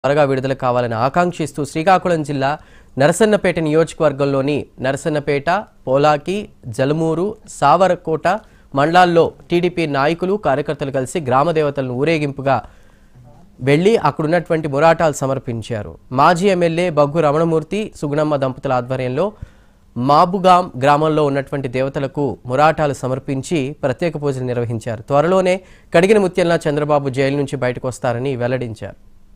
త్వరగా విడుదల కావాలని ఆకాంక్షిస్తూ శ్రీకాకుళం జిల్లా నరసన్నపేట నియోజకవర్గంలోని నరసన్నపేట పోలాకి జలమూరు సావరకోట మండలాల్లో టీడీపీ నాయకులు కార్యకర్తలు కలిసి గ్రామ దేవతలను ఊరేగింపుగా వెళ్లి అక్కడున్నటువంటి మురాటాలు సమర్పించారు మాజీ ఎమ్మెల్యే బగ్గు రమణమూర్తి సుగుణమ్మ దంపతుల ఆధ్వర్యంలో మాబుగాం గ్రామంలో ఉన్నటువంటి దేవతలకు మురాటాలు సమర్పించి ప్రత్యేక పూజలు నిర్వహించారు త్వరలోనే కడిగిన ముత్యంలా చంద్రబాబు జైలు నుంచి బయటకు వస్తారని వెల్లడించారు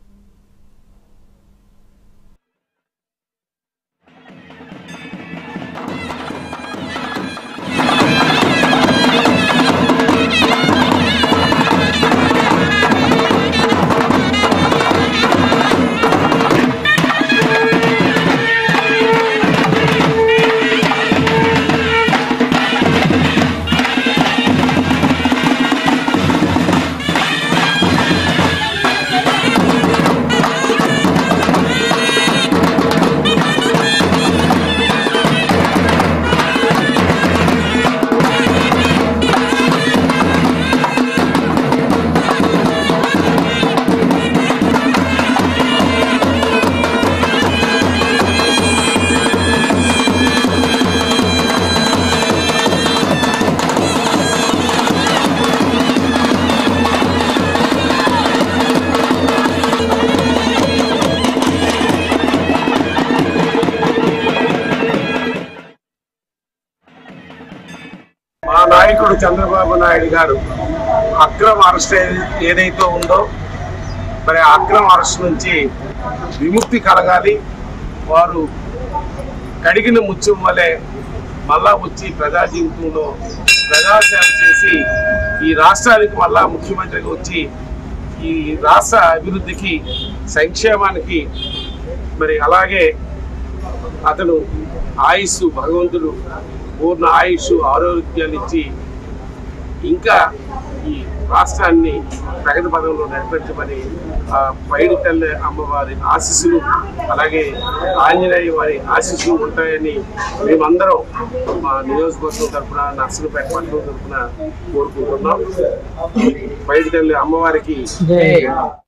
మా నాయకుడు చంద్రబాబు నాయుడు గారు అక్రమ అరెస్ట్ ఏ- ఏదైతే ఉందో మరి ఆ అక్రమ అరెస్ట్ నుంచి విముక్తి కలగాలి వారు కడిగిన ముత్యం వలె మళ్ళా వచ్చి ప్రజా జీవితంలో ప్రజాసేవ చేసి ఈ రాష్ట్రానికి మళ్ళా ముఖ్యమంత్రిగా వచ్చి ఈ రాష్ట్ర అభివృద్ధికి సంక్షేమానికి మరి అలాగే అతను ఆయుష్ భగవంతుడు పూర్ణ ఆయుష్ ఆరోగ్యాన్ని ఇచ్చి ఇంకా ఈ రాష్ట్రాన్ని ప్రగతి పదంలో నడిపించమని ఆ పైడి తల్లి అమ్మవారి ఆశీస్సులు అలాగే ఆంజనేయ వారి ఆశీస్సులు ఉంటాయని మేమందరం మా నియోజకవర్గం తరఫున నర్సలపేట పట్టణం తరఫున కోరుకుంటున్నాం పైడి తల్లి అమ్మవారికి